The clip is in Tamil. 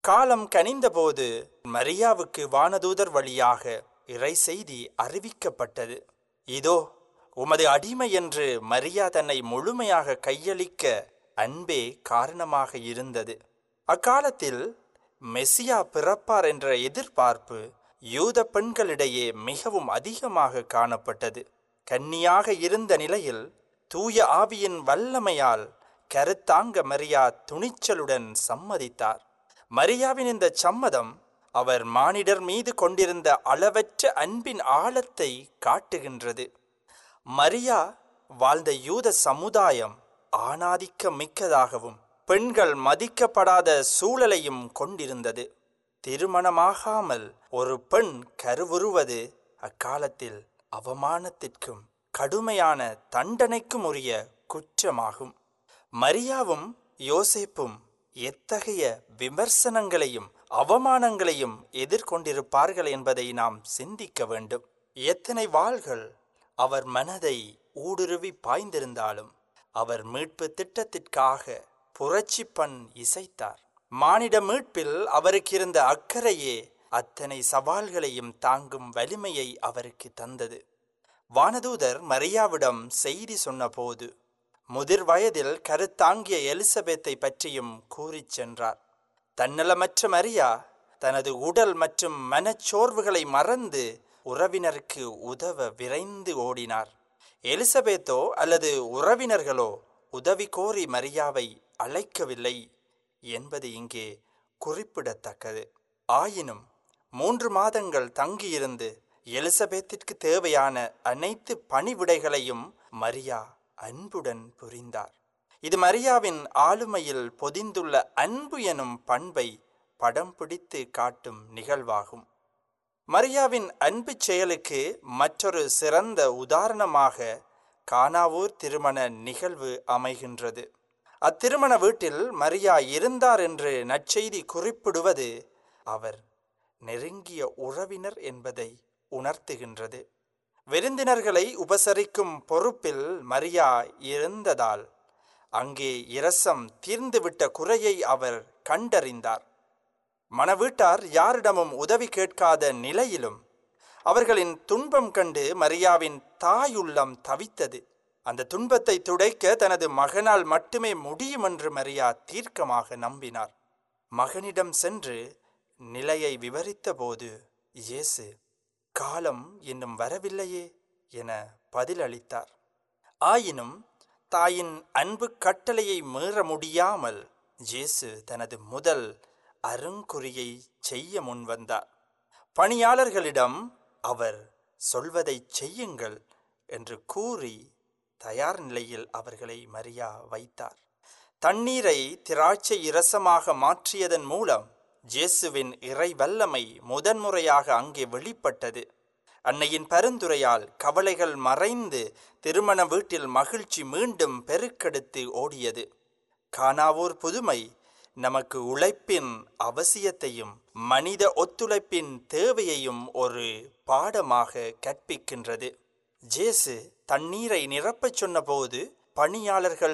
காலம் கனிந்தபோது மரியாவுக்கு வானதூதர் வழியாக இறை செய்தி அறிவிக்கப்பட்டது இதோ உமது அடிமை என்று மரியா தன்னை முழுமையாக கையளிக்க அன்பே காரணமாக இருந்தது அக்காலத்தில் மெசியா பிறப்பார் என்ற எதிர்பார்ப்பு யூத பெண்களிடையே மிகவும் அதிகமாக காணப்பட்டது கன்னியாக இருந்த நிலையில் தூய ஆவியின் வல்லமையால் கருத்தாங்க மரியா துணிச்சலுடன் சம்மதித்தார் மரியாவின் இந்த சம்மதம் அவர் மானிடர் மீது கொண்டிருந்த அளவற்ற அன்பின் ஆழத்தை காட்டுகின்றது மரியா வாழ்ந்த யூத சமுதாயம் ஆணாதிக்க மிக்கதாகவும் பெண்கள் மதிக்கப்படாத சூழலையும் கொண்டிருந்தது திருமணமாகாமல் ஒரு பெண் கருவுறுவது அக்காலத்தில் அவமானத்திற்கும் கடுமையான தண்டனைக்கும் உரிய குற்றமாகும் மரியாவும் யோசேப்பும் எத்தகைய விமர்சனங்களையும் அவமானங்களையும் எதிர்கொண்டிருப்பார்கள் என்பதை நாம் சிந்திக்க வேண்டும் எத்தனை வாள்கள் அவர் மனதை ஊடுருவி பாய்ந்திருந்தாலும் அவர் மீட்பு திட்டத்திற்காக புரட்சி பண் இசைத்தார் மானிட மீட்பில் அவருக்கு இருந்த அக்கறையே அத்தனை சவால்களையும் தாங்கும் வலிமையை அவருக்கு தந்தது வானதூதர் மரியாவிடம் செய்தி சொன்னபோது முதிர் வயதில் கருத்தாங்கிய எலிசபெத்தை பற்றியும் கூறிச் சென்றார் தன்னலமற்ற மரியா தனது உடல் மற்றும் மனச்சோர்வுகளை மறந்து உறவினருக்கு உதவ விரைந்து ஓடினார் எலிசபெத்தோ அல்லது உறவினர்களோ உதவி கோரி மரியாவை அழைக்கவில்லை என்பது இங்கே குறிப்பிடத்தக்கது ஆயினும் மூன்று மாதங்கள் தங்கியிருந்து எலிசபெத்திற்கு தேவையான அனைத்து பணிவிடைகளையும் மரியா அன்புடன் புரிந்தார் இது மரியாவின் ஆளுமையில் பொதிந்துள்ள அன்பு எனும் பண்பை படம் பிடித்து காட்டும் நிகழ்வாகும் மரியாவின் அன்பு செயலுக்கு மற்றொரு சிறந்த உதாரணமாக கானாவூர் திருமண நிகழ்வு அமைகின்றது அத்திருமண வீட்டில் மரியா இருந்தார் என்று நற்செய்தி குறிப்பிடுவது அவர் நெருங்கிய உறவினர் என்பதை உணர்த்துகின்றது விருந்தினர்களை உபசரிக்கும் பொறுப்பில் மரியா இருந்ததால் அங்கே இரசம் தீர்ந்துவிட்ட குறையை அவர் கண்டறிந்தார் மணவீட்டார் யாரிடமும் உதவி கேட்காத நிலையிலும் அவர்களின் துன்பம் கண்டு மரியாவின் தாயுள்ளம் தவித்தது அந்த துன்பத்தை துடைக்க தனது மகனால் மட்டுமே முடியும் என்று மரியா தீர்க்கமாக நம்பினார் மகனிடம் சென்று நிலையை விவரித்தபோது இயேசு காலம் இன்னும் வரவில்லையே என பதிலளித்தார் ஆயினும் தாயின் அன்பு கட்டளையை மீற முடியாமல் இயேசு தனது முதல் அருங்குறியை செய்ய முன்வந்தார் பணியாளர்களிடம் அவர் சொல்வதை செய்யுங்கள் என்று கூறி தயார் நிலையில் அவர்களை மரியா வைத்தார் தண்ணீரை திராட்சை இரசமாக மாற்றியதன் மூலம் ஜேசுவின் இறை வல்லமை முதன்முறையாக அங்கே வெளிப்பட்டது அன்னையின் பரிந்துரையால் கவலைகள் மறைந்து திருமண வீட்டில் மகிழ்ச்சி மீண்டும் பெருக்கெடுத்து ஓடியது கானாவூர் புதுமை நமக்கு உழைப்பின் அவசியத்தையும் மனித ஒத்துழைப்பின் தேவையையும் ஒரு பாடமாக கற்பிக்கின்றது ஜேசு தண்ணீரை நிரப்பச் சொன்னபோது பணியாளர்கள்